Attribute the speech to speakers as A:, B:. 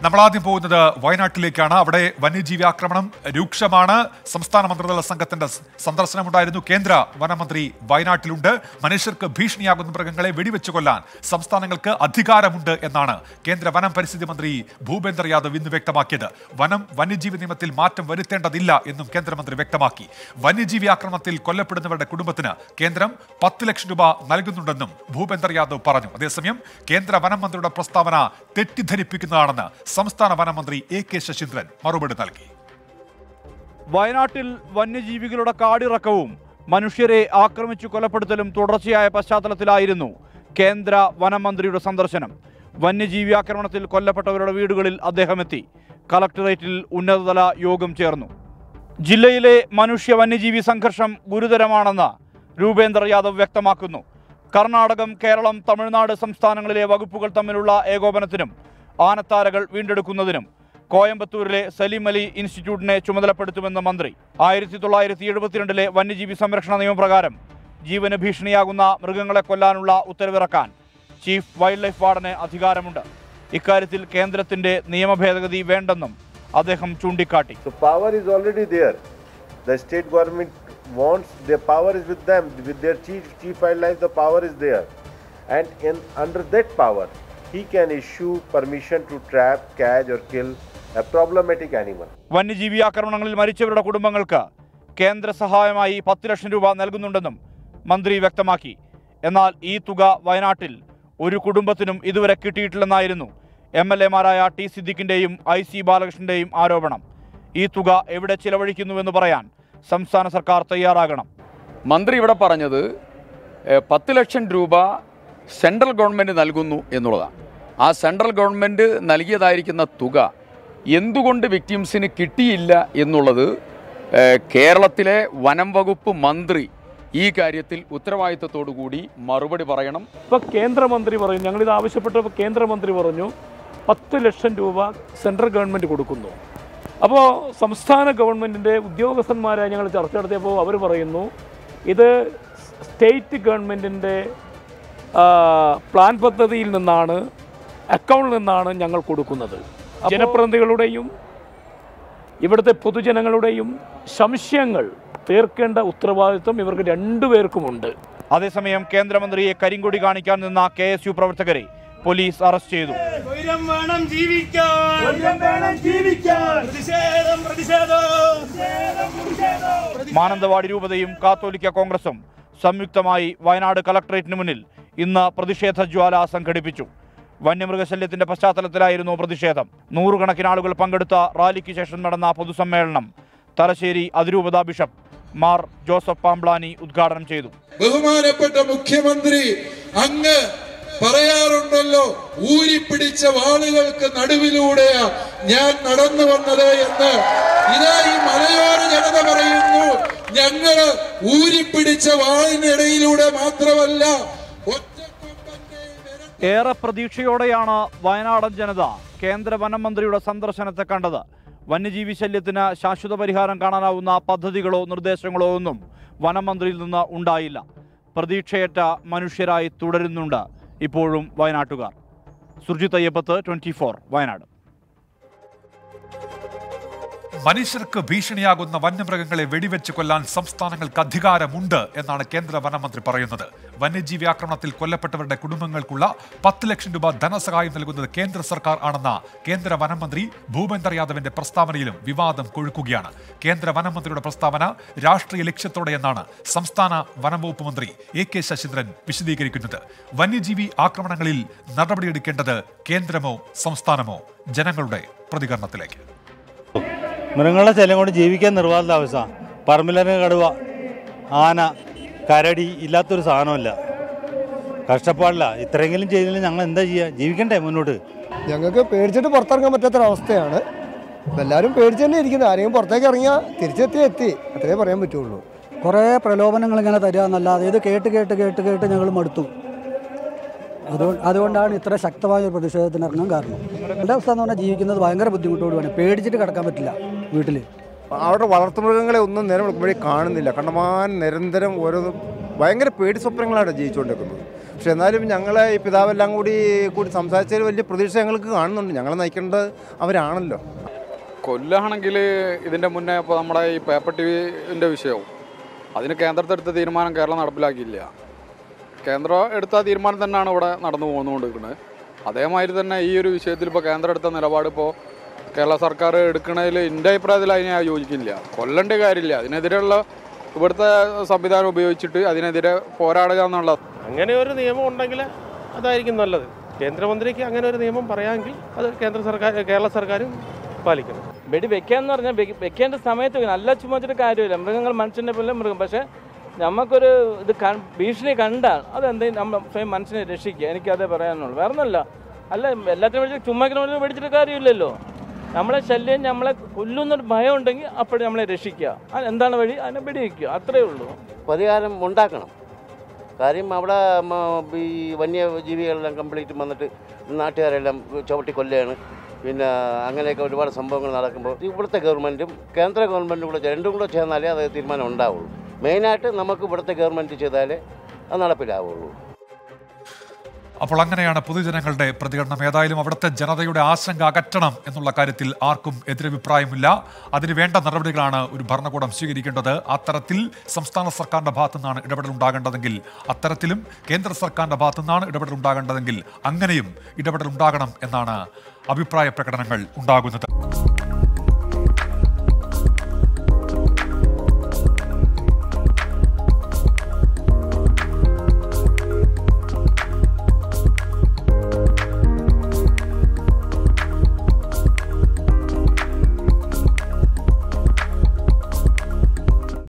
A: നമ്മൾ ആദ്യം പോകുന്നത് വയനാട്ടിലേക്കാണ് അവിടെ വന്യജീവി ആക്രമണം രൂക്ഷമാണ് സംസ്ഥാന മന്ത്രിതല സംഘത്തിന്റെ സ് സന്ദർശനമുണ്ടായിരുന്നു കേന്ദ്ര വനമന്ത്രി വയനാട്ടിലുണ്ട് മനുഷ്യർക്ക് ഭീഷണിയാകുന്ന മൃഗങ്ങളെ വെടിവെച്ച് കൊല്ലാൻ സംസ്ഥാനങ്ങൾക്ക് അധികാരമുണ്ട് എന്നാണ് കേന്ദ്ര വനം പരിസ്ഥിതി മന്ത്രി ഭൂപേന്ദർ യാദവ് ഇന്ന് വ്യക്തമാക്കിയത് വനം വന്യജീവി നിയമത്തിൽ മാറ്റം വരുത്തേണ്ടതില്ല എന്നും കേന്ദ്രമന്ത്രി വ്യക്തമാക്കി വന്യജീവി ആക്രമണത്തിൽ കൊല്ലപ്പെടുന്നവരുടെ കുടുംബത്തിന് കേന്ദ്രം പത്ത് ലക്ഷം രൂപ നൽകുന്നുണ്ടെന്നും ഭൂപേന്ദർ യാദവ് പറഞ്ഞു അതേസമയം കേന്ദ്ര വനം മന്ത്രിയുടെ പ്രസ്താവന തെറ്റിദ്ധരിപ്പിക്കുന്നതാണെന്ന് സംസ്ഥാന വനമന്ത്രി എ കെ ശശീന്ദ്രൻ മറുപടി നൽകി
B: വയനാട്ടിൽ വന്യജീവികളുടെ കാടിറക്കവും മനുഷ്യരെ ആക്രമിച്ചു കൊലപ്പെടുത്തലും തുടർച്ചയായ പശ്ചാത്തലത്തിലായിരുന്നു കേന്ദ്ര വനമന്ത്രിയുടെ സന്ദർശനം വന്യജീവി ആക്രമണത്തിൽ കൊല്ലപ്പെട്ടവരുടെ വീടുകളിൽ അദ്ദേഹം എത്തി കളക്ടറേറ്റിൽ ഉന്നതതല യോഗം ചേർന്നു ജില്ലയിലെ മനുഷ്യ വന്യജീവി സംഘർഷം ഗുരുതരമാണെന്ന് രൂപേന്ദർ യാദവ് വ്യക്തമാക്കുന്നു കർണാടകം കേരളം തമിഴ്നാട് സംസ്ഥാനങ്ങളിലെ വകുപ്പുകൾ തമ്മിലുള്ള ഏകോപനത്തിനും ആനത്താരകൾ വീണ്ടെടുക്കുന്നതിനും കോയമ്പത്തൂരിലെ സലീം അലി ഇൻസ്റ്റിറ്റ്യൂട്ടിനെ ചുമതലപ്പെടുത്തുമെന്ന് മന്ത്രി ആയിരത്തി തൊള്ളായിരത്തി എഴുപത്തിരണ്ടിലെ വന്യജീവി സംരക്ഷണ നിയമപ്രകാരം ജീവന് ഭീഷണിയാകുന്ന മൃഗങ്ങളെ കൊല്ലാനുള്ള ഉത്തരവിറക്കാൻ ചീഫ് വൈൽഡ് ലൈഫ് വാർഡന് അധികാരമുണ്ട് ഇക്കാര്യത്തിൽ കേന്ദ്രത്തിന്റെ നിയമ ഭേദഗതി വേണ്ടെന്നും അദ്ദേഹം ചൂണ്ടിക്കാട്ടി
C: So power is already there. The state government wants the power is with them, with their chief chief wildlife. The power is there, and in under that power, he can issue permission to trap, catch, or kill a problematic animal.
B: വന്യജീവി ആക്രമണങ്ങളിൽ മരിച്ചവരുടെ കുടുംബങ്ങൾക്ക് കേന്ദ്ര സഹായമായി പത്ത് ലക്ഷം രൂപ നൽകുന്നുണ്ടെന്നും മന്ത്രി വ്യക്തമാക്കി എന്നാൽ ഈ തുക വയനാട്ടിൽ ഒരു കുടുംബത്തിനും ഇതുവരെ കിട്ടിയിട്ടില്ലെന്നായിരുന്നു എം എൽ എമാരായ ടി സിദ്ദിഖിൻ്റെയും ഐ സി ബാലകൃഷ്ണൻ്റെയും ആരോപണം ഈ തുക എവിടെ ചിലവഴിക്കുന്നുവെന്ന് പറയാൻ സംസ്ഥാന സർക്കാർ തയ്യാറാകണം
D: മന്ത്രി ഇവിടെ പറഞ്ഞത് ഏഹ്, പത്ത് ലക്ഷം രൂപ സെൻട്രൽ ഗവൺമെൻറ് നൽകുന്നു എന്നുള്ളതാണ് ആ സെൻട്രൽ ഗവൺമെൻറ് നൽകിയതായിരിക്കുന്ന തുക എന്തുകൊണ്ട് വിക്ടിംസിന് കിട്ടിയില്ല എന്നുള്ളത് ഏഹ്, കേരളത്തിലെ വനം വകുപ്പ് മന്ത്രി ഈ കാര്യത്തിൽ ഉത്തരവാദിത്തത്തോടു കൂടി മറുപടി പറയണം
E: ഇപ്പോൾ കേന്ദ്രമന്ത്രി പറഞ്ഞു ഞങ്ങളിത് ആവശ്യപ്പെട്ടപ്പോൾ കേന്ദ്രമന്ത്രി പറഞ്ഞു പത്ത് ലക്ഷം രൂപ സെൻട്രൽ ഗവൺമെൻറ് കൊടുക്കുന്നു അപ്പോൾ സംസ്ഥാന ഗവൺമെൻറ്റിൻ്റെ ഉദ്യോഗസ്ഥന്മാരായി ഞങ്ങൾ ചർച്ച നടത്തിയപ്പോൾ അവർ പറയുന്നു ഇത് സ്റ്റേറ്റ് ഗവൺമെൻറ്റിൻ്റെ പ്ലാൻ പദ്ധതിയിൽ നിന്നാണ് അക്കൗണ്ടിൽ നിന്നാണ് ഞങ്ങൾ കൊടുക്കുന്നത് ജനപ്രതിനിധികളുടെയും ഇവിടുത്തെ പൊതുജനങ്ങളുടെയും സംശയങ്ങൾ തീർക്കേണ്ട ഉത്തരവാദിത്വം ഇവർക്ക് രണ്ടുപേർക്കുമുണ്ട്
B: അതേസമയം കേന്ദ്രമന്ത്രിയെ കരിങ്കൊടി കാണിക്കാൻ നിന്ന കെ എസ് യു പ്രവർത്തകരെ പോലീസ് അറസ്റ്റ് ചെയ്തു
F: സ്വൈരം വേണം ജീവിക്കാൻ സ്വൈരം വേണം ജീവിക്കാൻ പ്രതിഷേധം പ്രതിഷേധം
B: മാനന്തവാടി രൂപതയും കാത്തോലിക്ക കോൺഗ്രസും സംയുക്തമായി വയനാട് കളക്ടറേറ്റിന് മുന്നിൽ ഇന്ന് പ്രതിഷേധ ജ്വാല സംഘടിപ്പിച്ചു വന്യമൃഗശല്യത്തിന്റെ പശ്ചാത്തലത്തിലായിരുന്നു പ്രതിഷേധം നൂറുകണക്കിന് ആളുകൾ പങ്കെടുത്ത റാലിക്ക് ശേഷം നടന്ന പൊതുസമ്മേളനം തലശ്ശേരി അതിരൂപത ബിഷപ്പ് മാർ ജോസഫ് പാംബ്ലാനി ഉദ്ഘാടനം ചെയ്തു
G: ബഹുമാനപ്പെട്ട മുഖ്യമന്ത്രി അങ്ങ് പറയാറുണ്ടല്ലോ ഊരിപ്പിടിച്ച വാളുകൾക്ക് നടുവിലൂടെയാ ഞാൻ നടന്നു വന്നത് എന്ന് ഇതാ ഈ മലയോര ജനത പറയുന്നു ഞങ്ങള് ഊരിപ്പിടിച്ച വാളിനിടയിലൂടെ മാത്രമല്ല ഒറ്റക്കൊമ്പന്റെ വിരൽ
B: ഏറെ പ്രതീക്ഷയോടെയാണ് വയനാടൻ ജനത കേന്ദ്ര വനം മന്ത്രിയുടെ സന്ദർശനത്തെ കണ്ടത് വന്യജീവി ശല്യത്തിന് ശാശ്വത പരിഹാരം കാണാനാവുന്ന പദ്ധതികളോ നിർദ്ദേശങ്ങളോ ഒന്നും വനം മന്ത്രിയിൽ നിന്ന് ഉണ്ടായില്ല പ്രതീക്ഷയറ്റ മനുഷ്യരായി തുടരുന്നുണ്ട് ഇപ്പോഴും വയനാട്ടുകാർ സുർജിത് അയ്യപ്പത്ത് ട്വൻറ്റി വയനാട്
A: മനുഷ്യർക്ക് ഭീഷണിയാകുന്ന വന്യമൃഗങ്ങളെ വെടിവെച്ച് കൊല്ലാൻ സംസ്ഥാനങ്ങൾക്ക് അധികാരമുണ്ട് എന്നാണ് കേന്ദ്ര വനമന്ത്രി പറയുന്നത് വന്യജീവി ആക്രമണത്തിൽ കൊല്ലപ്പെട്ടവരുടെ കുടുംബങ്ങൾക്കുള്ള പത്ത് ലക്ഷം രൂപ ധനസഹായം നൽകുന്നത് കേന്ദ്ര സർക്കാർ ആണെന്ന കേന്ദ്ര വനമന്ത്രി ഭൂപേന്ദർ യാദവിന്റെ പ്രസ്താവനയിലും വിവാദം കൊഴുക്കുകയാണ് കേന്ദ്ര വനമന്ത്രിയുടെ പ്രസ്താവന രാഷ്ട്രീയ ലക്ഷ്യത്തോടെയെന്നാണ് സംസ്ഥാന വനംവകുപ്പ് മന്ത്രി എ കെ ശശീന്ദ്രൻ വിശദീകരിക്കുന്നത് വന്യജീവി ആക്രമണങ്ങളിൽ നടപടിയെടുക്കേണ്ടത് കേന്ദ്രമോ സംസ്ഥാനമോ ജനങ്ങളുടെ പ്രതികരണത്തിലേക്ക്
H: മൃഗങ്ങളുടെ ശല്യം കൊണ്ട് ജീവിക്കാൻ നിർവാഹ അവസ്ഥ പറമ്പിലിറങ്ങിയ കടുവ ആന കരടി ഇല്ലാത്തൊരു സാധനമല്ല കഷ്ടപ്പാടില്ല ഇത്രയെങ്കിലും ചെയ്തില്ല ഞങ്ങൾ എന്താ ചെയ്യുക ജീവിക്കണ്ടേ മുന്നോട്ട്
I: ഞങ്ങൾക്ക് പേടിച്ചിട്ട് പുറത്തിറങ്ങാൻ പറ്റാത്തൊരവസ്ഥയാണ് അപ്പം എല്ലാവരും പേടിച്ച് തന്നെ ഇരിക്കുന്നത് ആരെങ്കിലും പുറത്തേക്ക് ഇറങ്ങിയാൽ തിരിച്ചെത്തി എത്തി അത്രേ പറയാൻ പറ്റുള്ളൂ
J: കുറേ പ്രലോഭനങ്ങൾ ഇങ്ങനെ തരിക എന്നല്ലാതെ ഇത് കേട്ട് കേട്ട് കേട്ട് കേട്ട് ഞങ്ങൾ മടുത്തു അതുകൊണ്ട് അതുകൊണ്ടാണ് ഇത്ര ശക്തമായ ഒരു പ്രതിഷേധത്തിന് ഇറങ്ങാൻ കാരണം എൻ്റെ അവസ്ഥ എന്ന് പറഞ്ഞാൽ ജീവിക്കുന്നത് ഭയങ്കര ബുദ്ധിമുട്ടോടുകൂടി പേടിച്ചിട്ട് കിടക്കാൻ പറ്റില്ല വീട്ടിൽ
I: അവിടെ വളർത്തുമൃഗങ്ങളെ ഒന്നും നേരം വിളിക്കുമ്പോഴേ കാണുന്നില്ല കണ്ടമാൻ നിരന്തരം ഓരോ ഭയങ്കര പേടി സ്വപ്നങ്ങളാണ് ജീവിച്ചുകൊണ്ടിരിക്കുന്നത്
K: പക്ഷെ എന്നാലും ഞങ്ങളെ ഈ പിതാവെല്ലാം കൂടി കൂടി സംസാരിച്ചതിൽ വലിയ പ്രതീക്ഷ ഞങ്ങൾക്ക് കാണുന്നുണ്ട് ഞങ്ങളെ നയിക്കേണ്ടത് അവരാണല്ലോ
D: കൊല്ലാണെങ്കിൽ ഇതിൻ്റെ മുന്നേ ഇപ്പോൾ നമ്മുടെ ഈ പേപ്പർ ടി വിൻ്റെ വിഷയവും അതിന് കേന്ദ്രത്തെടുത്ത തീരുമാനം കേരളം നടപ്പിലാക്കിയില്ല കേന്ദ്രം എടുത്ത തീരുമാനം തന്നെയാണ് ഇവിടെ നടന്നു പോകുന്നുകൊണ്ടിരിക്കുന്നത് അതേമാതിരി തന്നെ ഈ ഒരു വിഷയത്തിൽ ഇപ്പോൾ കേന്ദ്രം എടുത്ത നിലപാട് ഇപ്പോൾ കേരള സർക്കാർ എടുക്കുന്നതിൽ എൻ്റെ അഭിപ്രായത്തിൽ അതിനെ ഞാൻ യോജിക്കുന്നില്ല കൊല്ലേണ്ട കാര്യമില്ല അതിനെതിരെയുള്ള ഇവിടുത്തെ സംവിധാനം ഉപയോഗിച്ചിട്ട് അതിനെതിരെ പോരാടുക എന്നുള്ളത്
L: അങ്ങനെ ഒരു നിയമം ഉണ്ടെങ്കിൽ അതായിരിക്കും നല്ലത് കേന്ദ്രമന്ത്രിക്ക് അങ്ങനെ ഒരു നിയമം പറയാമെങ്കിൽ അത് കേന്ദ്ര സർക്കാർ കേരള സർക്കാരും പാലിക്കണം
M: വെടി വെക്കാന്ന് പറഞ്ഞാൽ വെക്ക- വെക്കേണ്ട സമയത്ത് വെക്കണം. അല്ല ചുമ്മാ വെച്ചിട്ട് കാര്യമില്ല മൃഗങ്ങൾ മനുഷ്യൻ്റെ പോലെ മൃഗം പക്ഷേ നമുക്കൊരു ഇത് ക- ഭീഷണി കണ്ടാൽ അതെന്തെങ്കിലും നമ്മൾ സ്വയം മനുഷ്യനെ രക്ഷിക്കുക എനിക്കതേ പറയാനുള്ളൂ വേറെ ഒന്നല്ല അല്ല എല്ലാത്തിനും മേടിച്ച് ചുമ്മാ മേടിച്ച് മേടിച്ചിട്ട് കാര്യമില്ലല്ലോ നമ്മളെ ശല്യം നമ്മളെ കൊല്ലുന്നൊരു ഭയം ഉണ്ടെങ്കിൽ അപ്പോഴും നമ്മളെ രക്ഷിക്കുക അത് എന്താണ് വഴി അതിനെ വെടിവെക്കുക അത്രേ ഉള്ളൂ
N: പരിഹാരം ഉണ്ടാക്കണം കാര്യം അവിടെ മ, ഈ വന്യജീവികളെല്ലാം കംപ്ലീറ്റ് വന്നിട്ട് നാട്ടുകാരെല്ലാം ചവിട്ടി കൊല്ലുകയാണ് പിന്നെ അങ്ങനെയൊക്കെ ഒരുപാട് സംഭവങ്ങൾ നടക്കുമ്പോൾ ഇവിടുത്തെ ഗവൺമെൻറ്റും കേന്ദ്ര ഗവൺമെൻറ്റും കൂടെ ചേ- രണ്ടും കൂടെ ചേർന്നാലേ അത് തീരുമാനം ഉണ്ടാവുള്ളൂ മെയിനായിട്ട് നമുക്ക് ഇവിടുത്തെ ഗവൺമെൻറ് ചെയ്താലേ അത് നടപ്പിലാവുള്ളൂ
A: അപ്പോൾ അങ്ങനെയാണ് പൊതുജനങ്ങളുടെ പ്രതികരണം ഏതായാലും അവിടുത്തെ ജനതയുടെ ആശങ്ക അകറ്റണം എന്നുള്ള കാര്യത്തിൽ ആർക്കും എതിരഭിപ്രായമില്ല അതിന് വേണ്ട നടപടികളാണ് ഒരു ഭരണകൂടം സ്വീകരിക്കേണ്ടത് അത്തരത്തിൽ സംസ്ഥാന സർക്കാരിന്റെ ഭാഗത്തു നിന്നാണ് ഇടപെടൽ ഉണ്ടാകേണ്ടതെങ്കിൽ അത്തരത്തിലും കേന്ദ്ര സർക്കാരിന്റെ ഭാഗത്തു നിന്നാണ് ഇടപെടൽ ഉണ്ടാകേണ്ടതെങ്കിൽ അങ്ങനെയും ഇടപെടൽ ഉണ്ടാകണം എന്നാണ് അഭിപ്രായ പ്രകടനങ്ങൾ ഉണ്ടാകുന്നത്